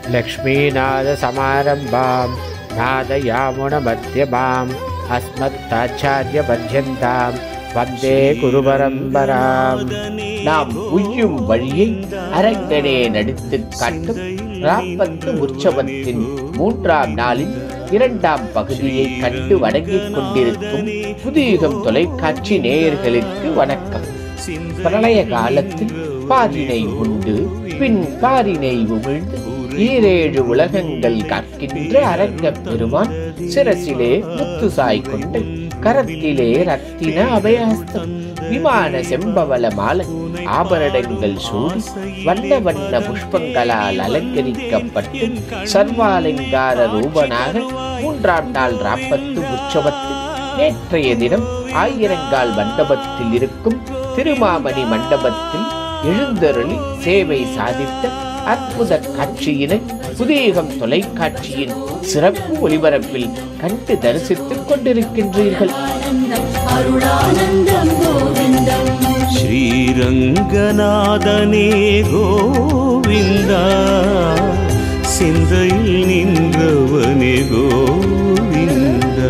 लक्ष्मीनाथसमारम्भां नादयामुणमध्यमाम् अस्मत्ताचार्यपर्यन्तां वन्दे गुरुपरम्पराम् நாம் உய்யும் வழியை அரங்கனே நடித்துக் காட்டும் ராப்பத்து உற்சவத்தின் மூன்றாம் நாளின் இரண்டாம் பகுதியை கண்டு வணங்கிக் கொண்டிருக்கும் புதியுகம் தொலைக்காட்சி நேயர்களுக்கு வணக்கம் பிரளய காலத்தில் பாரினை உண்டு பின் பாரினை உமிழ்ந்து ஈரேழு உலகங்கள் காக்கின்ற அரங்கப் பெருமான் சிரசிலே முத்துசாய் கொண்டு கரத்திலே ரத்தின அபயாஸ்தம் விமான செம்பவள மாலை ஆபரணங்கள் சூடி வண்ண வண்ண புஷ்பங்களால் அலங்கரிக்கப்பட்டு சர்வாலங்கார ரூபனாக மூன்றாம் நாள் ராப்பத்து உற்சவத்தில் நேற்றைய தினம் ஆயிரங்கால் மண்டபத்தில் இருக்கும் திருமாமணி மண்டபத்தில் எழுந்தருளி சேவை சாதித்த அற்புத காட்சியினை புதியகம் தொலைக்காட்சியின் சிறப்பு ஒளிபரப்பில் கண்டு தரிசித்துக் கொண்டிருக்கின்றீர்கள் ஆனந்தம் அருளானந்தம் கோவிந்தம் ஸ்ரீரங்கநாதனே கோவிந்தா சிந்தையில் நின்றவனே கோவிந்தா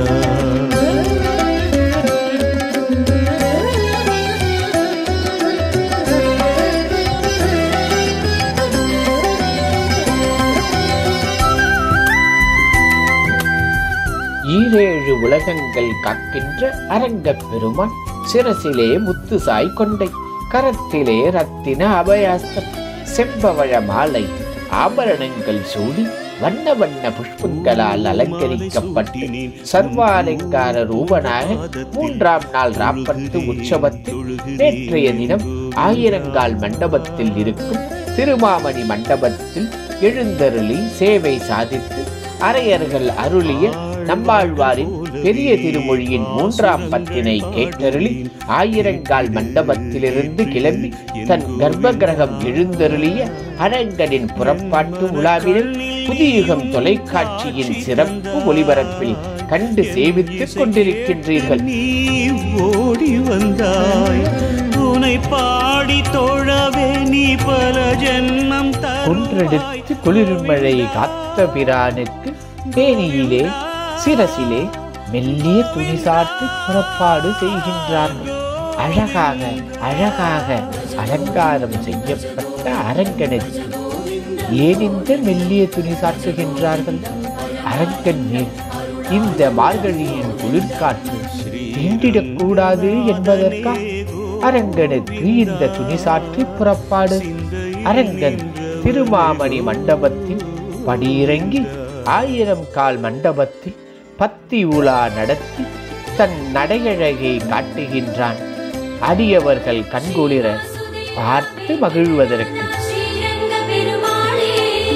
ஈரேழு உலகங்கள் காக்கின்ற அரங்கப் பெருமான் சிரசிலே முத்துசாய் கொண்டை கரத்திலே ரத்தின அபயாஸ்தம் செம்பவழ மாலை ஆபரணங்கள் சூடி வண்ண வண்ண புஷ்பங்களால் அலங்கரிக்கப்பட்டு சர்வாலங்கார ரூபனாக மூன்றாம் நாள் ராப்பத்து உற்சவத்தில் நேற்றைய தினம் ஆயிரங்கால் மண்டபத்தில் இருக்கும் திருமாமணி மண்டபத்தில் எழுந்தருளி சேவை சாதித்து அரையர்கள் அருளிய நம்மாழ்வாரின் பெரிய திருமொழியின் மூன்றாம் பத்தினை கேட்டருளி ஆயிரங்கால் மண்டபத்திலிருந்து கிளம்பி தன் கர்ப்ப கிரகம் எழுந்தருளிய அரங்கனின் புறப்பாட்டு உலாவினை புதியுகம் தொலைக்காட்சியின் சிறப்பு ஒளிபரப்பில் கண்டு சேவித்துக் கொண்டிருக்கின்றீர்கள் நீ ஓடி வந்தாய் உனை பாடி தோழவே நீ பல ஜென்மம் தருவாய் குன்றெடுத்து குளிர்மழை காத்த பிரானுக்கு தேனியிலே சிரசிலே மெல்லிய துணி சாற்றி புறப்பாடு செய்கின்றார்கள் அழகாக அழகாக அலங்காரம் செய்யப்பட்ட அரங்கனுக்கு ஏன் இந்த மெல்லிய துணி சாற்றுகின்றார்கள் அரங்கன் மேல் இந்த மார்கழியின் குளிர்காற்று தீண்டிடக்கூடாது என்பதற்கா அரங்கனுக்கு இந்த துணி சாற்றி புறப்பாடு அரங்கன் திருமாமணி மண்டபத்தில் படியிறங்கி ஆயிரம் கால் மண்டபத்தில் பத்தி உலா நடத்தி தன் நடையழகை காட்டுகின்றான் அடியவர்கள் கண்குளிர பார்த்து மகிழ்வதற்கு ஸ்ரீரங்க பெருமாளே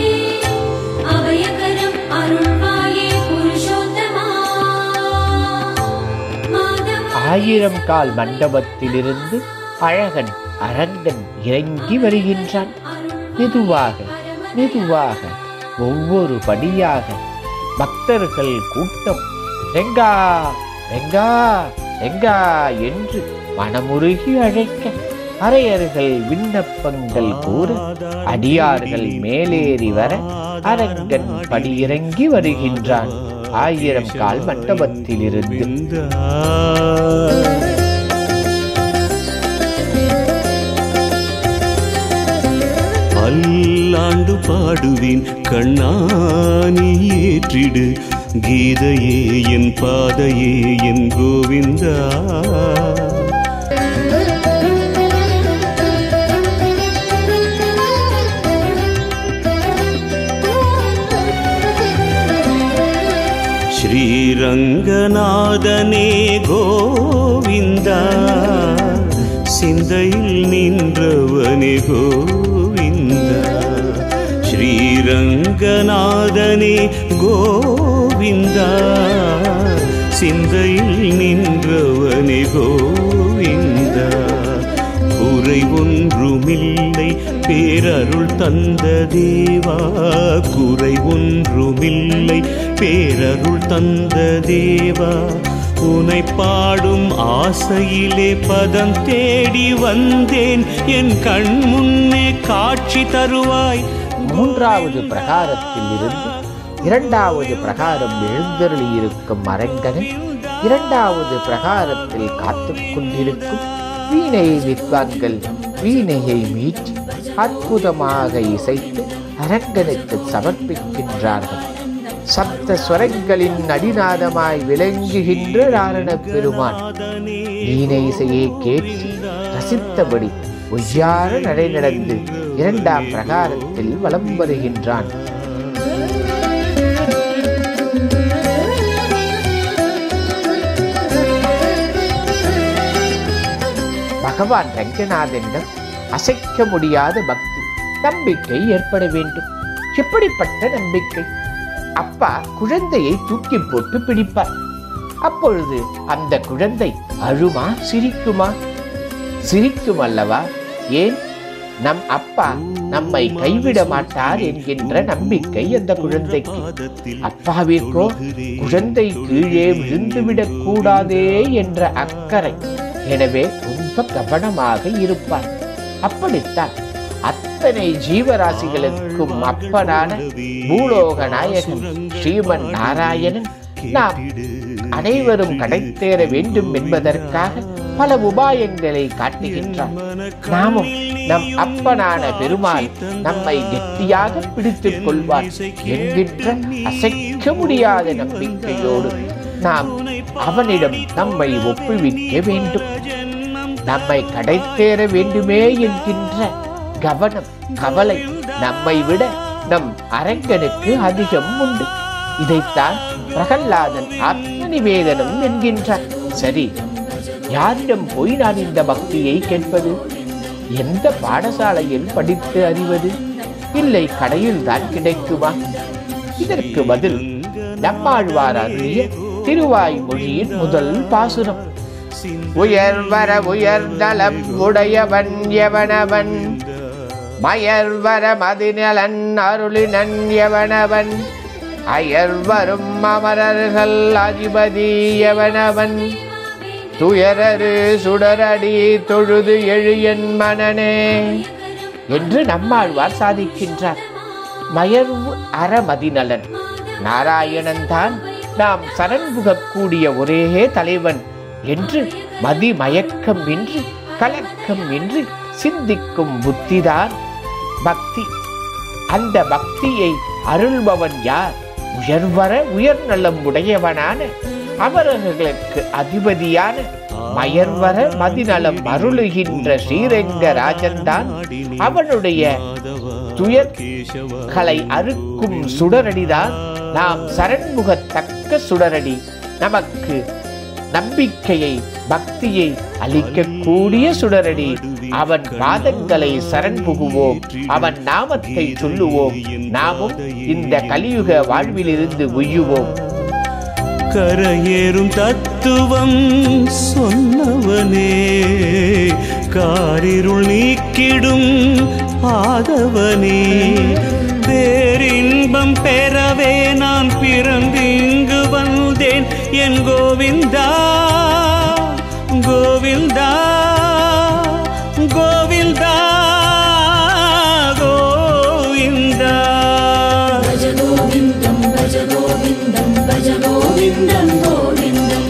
அபயகரம் அருள்வாயே புருஷோத்தமா மாதவ ஆயிரம் கால் மண்டபத்திலிருந்து அழகன் அரங்கன் இறங்கி வருகின்றான் மெதுவாக மெதுவாக ஒவ்வொரு படியாக பக்தர்கள் கூட்டம் ரெங்கா ரெங்கா ரெங்கா என்று மனமுருகி அழைக்க அரையர்கள் விண்ணப்பங்கள் கூற அடியார்கள் மேலேறி வர அரங்கன் படியிறங்கி வருகின்றான் ஆயிரம் கால் மண்டபத்திலிருந்து கோவிந்தா. பல்லாண்டு பாடுவேன் கண்ணானி ஏற்றிடு கீதையே என் பாதையே என் கோவிந்தா ஸ்ரீரங்கநாதனே கோவிந்தா சிந்தையில் நின்றவனே கோவிந்தா ஸ்ரீரங்கநாதனே கோவிந்தா சிந்தையில் நின்றவனே கோவிந்தா குறை ஒன்றுமில்லை பேரருள் தந்த தேவா குறை ஒன்றுமில்லை பேரருள் தந்த தேவா உனை பாடும் ஆசையிலே பதம் தேடி வந்தேன் என் கண் முன்னே காட்சி தருவாய் மூன்றாவது பிரகாரத்தில் இருந்து இரண்டாவது பிரகாரம் எழுந்தருளியிருக்கும் அரங்கனில் இரண்டாவது பிரகாரத்தில் காத்துக் கொண்டிருக்கும் வீணை வித்வான்கள் வீணையை மீட்டி அற்புதமாக இசைத்து அரங்கனுக்கு சமர்ப்பிக்கின்றார்கள் சப்த ஸ்வரங்களின் அடிநாதமாய் விளங்குகின்ற நாரணப் பெருமான் வீணை இசையை கேட்டு ரசித்தபடி ஒய்யார நடை நடந்து இரண்டாம் பிரகாரத்தில் வலம் வருகின்றான் பகவான் ரங்கநாதனிடம் அசைக்க முடியாத பக்தி நம்பிக்கை ஏற்பட வேண்டும் எப்படிப்பட்ட நம்பிக்கை அப்பா குழந்தையை தூக்கி போட்டு பிடிப்பார் அப்பொழுது அந்த குழந்தை அழுமா சிரிக்குமா சிரிக்கும் அல்லவா ஏன் நம் அப்பா நம்மை கைவிட மாட்டார் என்கின்ற நம்பிக்கை அந்த குழந்தைக்கு அப்பாவிற்கோ குழந்தை கீழே விழுந்துவிடக் கூடாதே என்ற அக்கறை எனவே ரொம்ப கவனமாக இருப்பார் அப்படித்தான் அத்தனை ஜீவராசிகளுக்கும் அப்பனான பூலோக நாயகன் ஸ்ரீமன் நாராயணன் நாம் அனைவரும் கடைத்தேற வேண்டும் என்பதற்காக பல உபாயங்களை காட்டுகின்றார் நாமும் நம் அப்பனான பெருமாள் நம்மை கெட்டியாக பிடித்துக் கொள்வார் என்கின்ற அசைக்க முடியாத நம்பிக்கையோடு நாம் அவனிடம் நம்மை ஒப்புவிக்க வேண்டும் நம்மை கடைத்தேற வேண்டுமே என்கின்ற கவனம் கவலை நம்மை விட நம் அரங்கனுக்கு அதிகம் உண்டு இதைத்தான் பிரகல்லாதன் ஆத்ம நிவேதனம் என்கின்றார் சரி யாரிடம் போய் நான் இந்த பக்தியை கேட்பது எந்த பாடசாலையில் படித்து அறிவது இல்லை கடையில் தான் கிடைக்குமா இதற்கு பதில் நம்மாழ்வார் அருளிய திருவாய்மொழியின் முதல் பாசுரம் உயர்வர உயர்நலம் உடையவன் எவனவன் மயர்வர மதிநலன் அருளினன் எவனவன் அயர்வரும் அமரர்கள் அதிபதி எவனவன் துயரரு சுடரடி தொழுது எழுயன் மனனே என்று நம்மாழ்வார் சாதிக்கின்றார் மயர்வு அறமதிநலன் நாராயணன் தான் நாம் சரண் புகக்கூடிய ஒரே தலைவன் என்று மதிமயக்கம் இன்றி கலக்கம் இன்றி சிந்திக்கும் புத்திதான் பக்தி அந்த பக்தியை அருள்பவன் யார் உயர்வர உயர்நலம் உடையவனான அமரர்களுக்கு அதிபதியான மயர்வர மதிநலம் அருளுகின்ற ஸ்ரீரங்க ராஜன்தான் அவனுடைய துயர்களை அறுக்கும் சுடரடிதான் நாம் சரண்முகத்தக்க சுடரடி நமக்கு நம்பிக்கையை பக்தியை அளிக்கக்கூடிய சுடரடி அவன் பாதங்களை சரண் புகுவோம் அவன் நாமத்தை சொல்லுவோம் நாமும் இந்த கலியுக வாழ்விலிருந்து உய்யுவோம் கரையேறும் தத்துவம் சொன்னவனே காரிருள் நீக்கிடும் ஆதவனே பேரின்பம் பெறவே நான் பிறந்திங்கு வந்தேன் என் கோவிந்தா கோவிந்தா கோவிந்தா கோவிந்தா భజ గోవిందం భజ గోవిందం భజ గోవిందం గోవిందం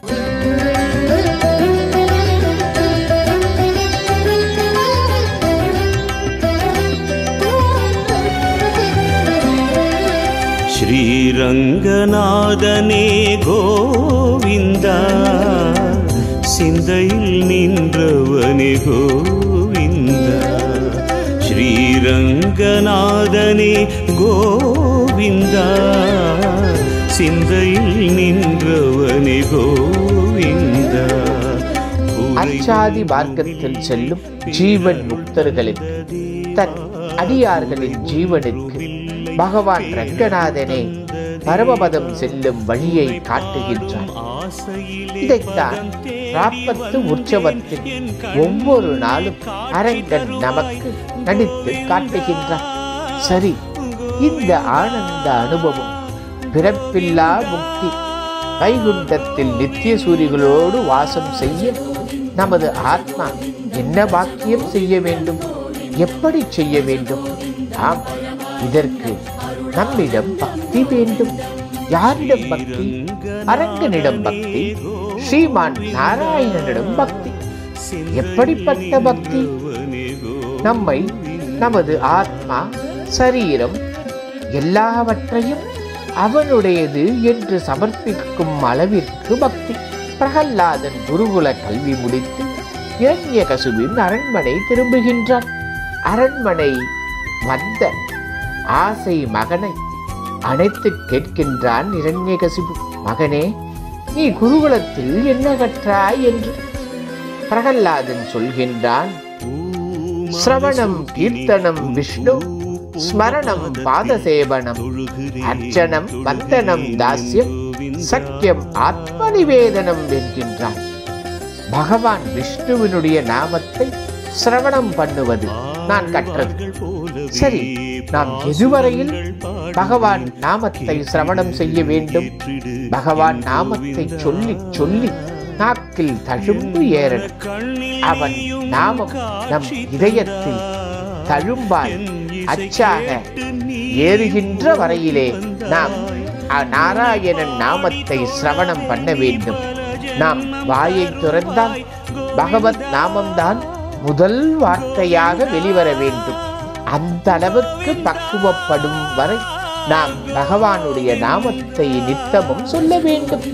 ஸ்ரீரங்கநாதனே கோவிந்தா சிந்தையில் நின்றவனே கோவிந்தா ஸ்ரீரங்கநாதனே கோவிந்தா சிந்தையில் நின்றவனே கோவிந்தா அச்சாதி மார்க்கத்தில் செல்லும் ஜீவன் முக்தர்களுக்கு தன் அடியார்களின் ஜீவனுக்கு பகவான் ரங்கநாதனே பரமபதம் செல்லும் வழியை காட்டுகின்றார் இதைத்தான் ராப்பத்து உற்சவத்தில் ஒவ்வொரு நாளும் அரங்கன் நமக்கு நடித்து காட்டுகின்றார் சரி இந்த ஆனந்த அனுபவம் பிறப்பில்லா முக்தி வைகுண்டத்தில் நித்திய சூரிகளோடு வாசம் செய்ய நமது ஆத்மா என்ன பாக்கியம் செய்ய வேண்டும் எப்படி செய்ய வேண்டும் ஆம் இதற்கு நம்மிடம் பக்தி வேண்டும் யாரிடம் பக்தி அரங்கனிடம் பக்தி ஸ்ரீமான் நாராயணனிடம் பக்தி எப்படிப்பட்ட பக்தி நம்மை நமது ஆத்மா சரீரம் எல்லாவற்றையும் அவனுடையது என்று சமர்ப்பிக்கும் அளவிற்கு பக்தி பிரகல்லாதன் குருகுல கல்வி முடித்து இரண்யகசுவின் அரண்மனை திரும்புகின்றான் அரண்மனை வந்த ஆசை மகனை அணைத்து கேட்கின்றான் இரண்யகசிபு மகனே நீ குருகுலத்தில் என்ன கற்றாய் என்று பிரகல்லாதன் சொல்கின்றான் சிரவணம் கீர்த்தனம் விஷ்ணு ஸ்மரணம் பாதசேவனம் அர்ச்சனம் வந்தனம் தாஸ்யம் சக்கியம் ஆத்ம நிவேதனம் என்கின்றான் பகவான் விஷ்ணுவினுடைய நாமத்தை சிரவணம் பண்ணுவது நான் கற்றது சரி நாம் எதுவரையில் பகவான் நாமத்தை சிரவணம் செய்ய வேண்டும் பகவான் நாமத்தை சொல்லி சொல்லி நாக்கில் தழும்பு ஏறணும் அவன் நாமம் நம் இதயத்தில் தழும்பால் அச்சாக ஏறுகின்ற வரையிலே நாம் அ- நாராயணன் நாமத்தை சிரவணம் பண்ண வேண்டும் நாம் வாயை துறந்தால் பகவத் நாமம்தான் முதல் வார்த்தையாக வெளிவர வேண்டும் அந்த அளவுக்கு பக்குவப்படும் வரை நாம் பகவானுடைய நாமத்தை நித்தமும் சொல்ல வேண்டும்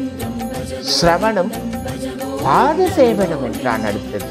சிரவணம் பாத சேவனம் என்றான் அடுத்தது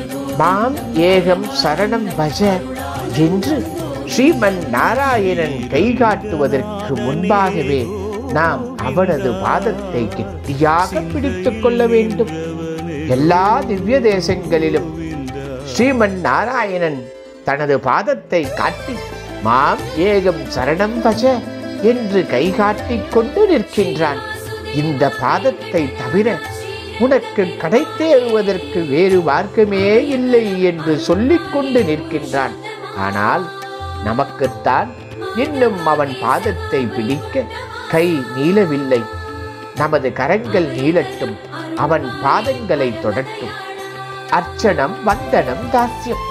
மாம் ஏகம் சரணம் பஜ என்று ஸ்ரீமன் நாராயணன் கை காட்டுவதற்கு முன்பாகவே நாம் அவனது பாதத்தை கெட்டியாக பிடித்துக் கொள்ள வேண்டும் எல்லா திவ்ய தேசங்களிலும் ஸ்ரீமன் நாராயணன் தனது பாதத்தை காட்டி மாம் ஏகம் சரணம் பஜ என்று கை காட்டிக் கொண்டு நிற்கின்றான் இந்த பாதத்தை தவிர உனக்கு கடை தேறுவதற்கு வேறு மார்க்கமே இல்லை என்று சொல்லிக் கொண்டு நிற்கின்றான் ஆனால் நமக்குத்தான் இன்னும் அவன் பாதத்தை பிடிக்க கை நீளவில்லை நமது கரங்கள் நீளட்டும் அவன் பாதங்களை தொடட்டும் அர்ச்சனம் வந்தனம் தாஸ்யம்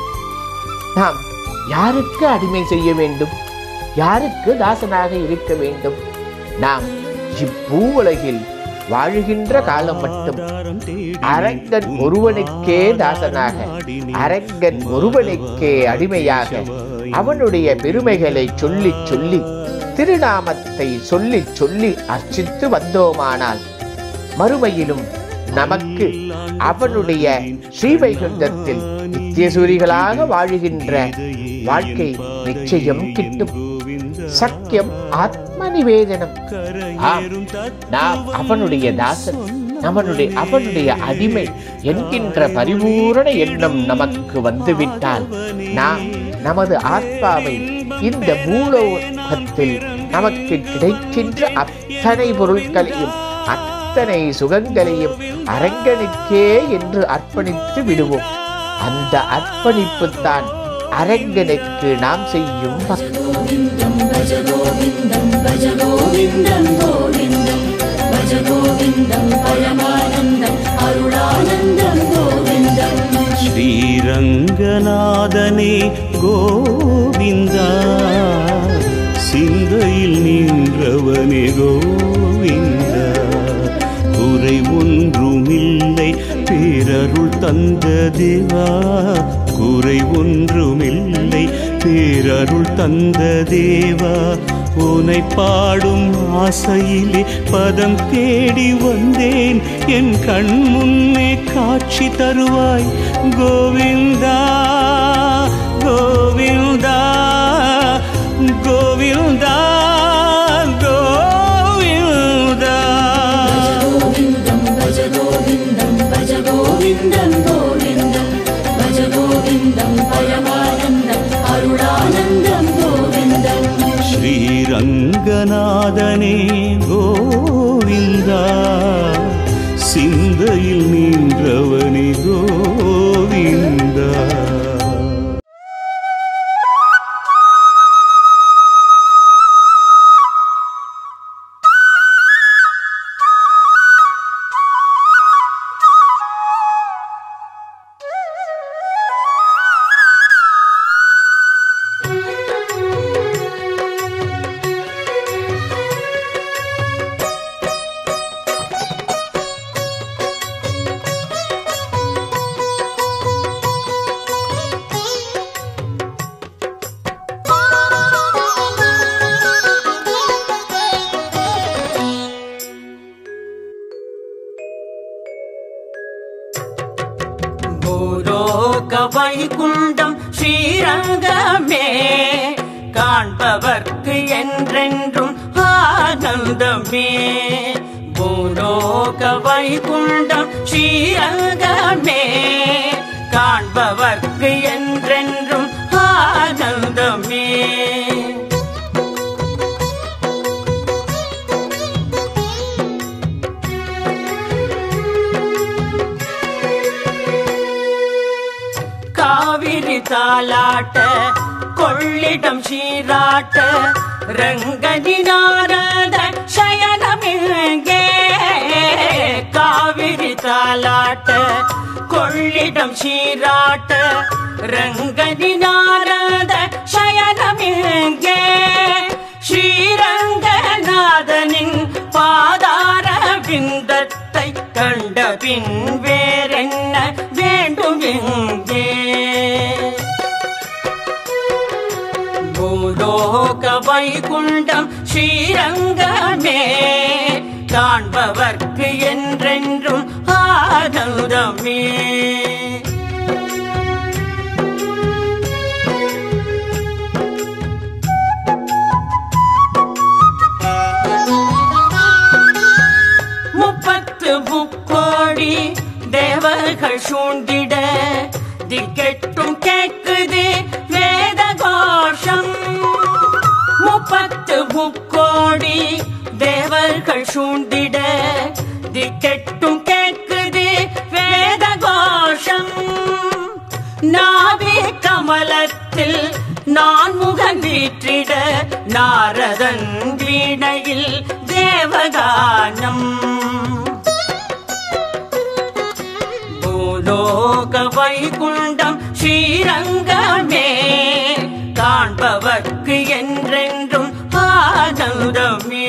நாம் யாருக்கு அடிமை செய்ய வேண்டும் யாருக்கு தாசனாக இருக்க வேண்டும் நாம் இப்பூவுலகில் வாழுகின்ற காலம் மட்டும் அரங்கன் ஒருவனுக்கே தாசனாக அரங்கன் ஒருவனுக்கே அடிமையாக அவனுடைய பெருமைகளை சொல்லி சொல்லி திருநாமத்தை சொல்லி சொல்லி அர்ச்சித்து வந்தோமானால் மறுமையிலும் நமக்கு அவனுடைய ஸ்ரீவைகுண்டத்தில் நித்தியசூரிகளாக வாழுகின்ற வாழ்க்கை நிச்சயம் கிட்டும் சக்கியம் ஆத்ம நிவேதனம் ஆம், நாம் அவனுடைய தாசன் அவனுடைய அவனுடைய அடிமை என்கின்ற பரிபூரண எண்ணம் நமக்கு வந்துவிட்டால் நாம் நமது ஆத்மாவை இந்த பூலோகத்தில் நமக்கு கிடைக்கின்ற அத்தனை பொருட்களையும் அத்தனை சுகங்களையும் அரங்கனுக்கே என்று அர்ப்பணித்து விடுவோம் அந்த அர்ப்பணிப்புத்தான் அரங்கனுக்கு நாம் செய்யும் பக்தி गोविन्दं भज गोविन्दं भज गोविन्दं गोविन्दं भज गोविन्दं परमानन्दम् अरुणानन्दं गोविन्दम् ஸ்ரீரங்கநாதனே கோவிந்தா சிந்தையில் நின்றவனே கோவிந்தா குறை ஒன்றுமில்லை பேரருள் தந்த தேவா குறை ஒன்றுமில்லை பேரருள் தந்த தேவா உனை பாடும் ஆசையிலே பதம் தேடி வந்தேன் என் கண் முன்னே காட்சி தருவாய் கோவிந்தா கோவிந்தா கோவிந்தா கோவிந்தா गोविन्दं भज गोविन्दं भज गोविन्दं गोविन्दं भज गोविन्दं परमानन्दम् अरुणानन्दं गोविन्दम् ஸ்ரீரங்கநாதனே கோவிந்தா சிந்தையில் நின்றவனே கோவிந்தா Thank you. வைகுண்டம் ஸ்ரீரங்கமே காண்பவர்க்கு என்றென்றும் ஆனந்தமே பூலோக வைகுண்டம் ஸ்ரீரங்கமே காண்பவர்க்கு என்றென்றும் ஆனந்தமே காவிரி தாலாட்ட கொள்ளிடம் சீராட்ட ரங்கதி நாரத சயனமிங்கே காவிரி தாலாட்ட கொள்ளிடம் சீராட்ட ரங்கதி நாரத சயனமிங்கே ஸ்ரீரங்கநாதனின் பாதார விந்தத்தை கண்ட பின் வேறென்ன வேண்டும் எங்கே பூலோக வைகுண்டம் ஸ்ரீரங்கமே காண்பவர்க்கு என்றென்றும் ஆனந்தமே முப்பத்து முக்கோடி தேவர்கள் சூழ்ந்திட திக்கெட்டும் கேக்குது வேத கோஷம் முப்பத்து முக்கோடி தேவர்கள் சூழ்ந்திட திக்கெட்டும் கேக்குது வேத கோஷம் நாவே கமலத்தில் நான் முகம் வீற்றிட நாரதன் வீணையில் தேவகானம் பூலோக வைகுண்டம் ஸ்ரீரங்கமே காண்பவர்க்கு என்றென்றும் ஆனந்தமே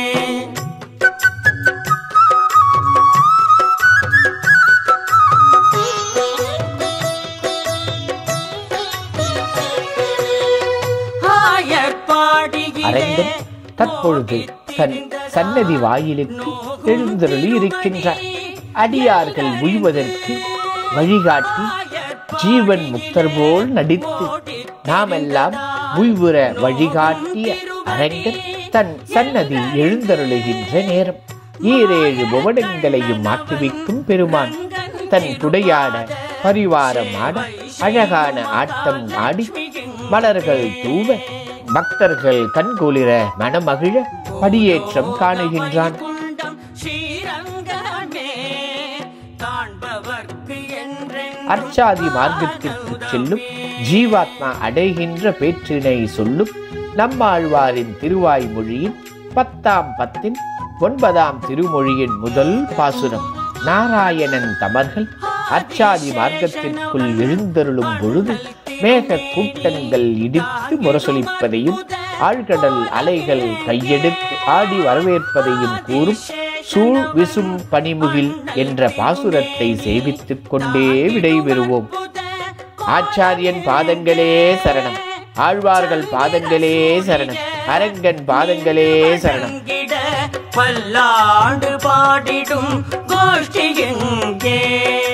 அரங்கன் தற்பொழுது தன் சன்னதி வாயிலுக்கு எழுந்தருளி இருக்கின்றார் அடியார்கள் உய்வதற்கு வழிகாட்டி ஜீவன் முக்தர் போல் நடித்து நாமெல்லாம் உய்வுற வழிகாட்டிய அரங்கன் தன் சன்னதி எழுந்தருளுகின்ற நேரம் ஈரேழு புவனங்களையும் மாற்றுவிக்கும் பெருமான் தன் குடையாட பரிவாரம் ஆட அழகான ஆட்டம் ஆடி மலர்கள் தூவ பக்தர்கள் கண்குளிர மனமகிழ படியேற்றம் காணுகின்றான் குண்டம் ஸ்ரீரங்கமே காண்பவர்க்கு என்றென்றும் அர்ச்சாதி மார்க்கத்திற்கு செல்லும் ஜீவாத்மா அடைகின்ற பேற்றினை சொல்லும் நம்மாழ்வாரின் திருவாய்மொழியின் பத்தாம் பத்தின் ஒன்பதாம் திருமொழியின் முதல் பாசுரம் நாராயணன் தமர்கள் அர்ச்சாதி மார்க்கத்திற்குள் எழுந்தருளும் பொழுது மேக கூட்டங்கள் இடித்து முரசொலிப்பதையும் ஆழ்கடல் அலைகள் கையெடுத்து ஆடி வரவேற்பதையும் கூறும் சூழ் விசும் பனிமுகில் என்ற பாசுரத்தை சேவித்துக் கொண்டே விடைபெறுவோம் ஆச்சாரியன் பாதங்களே சரணம் ஆழ்வார்கள் பாதங்களே சரணம் அரங்கன் பாதங்களே சரணம் இறங்கிட பல்லாண்டு பாடிடும் கோஷ்டி எங்கே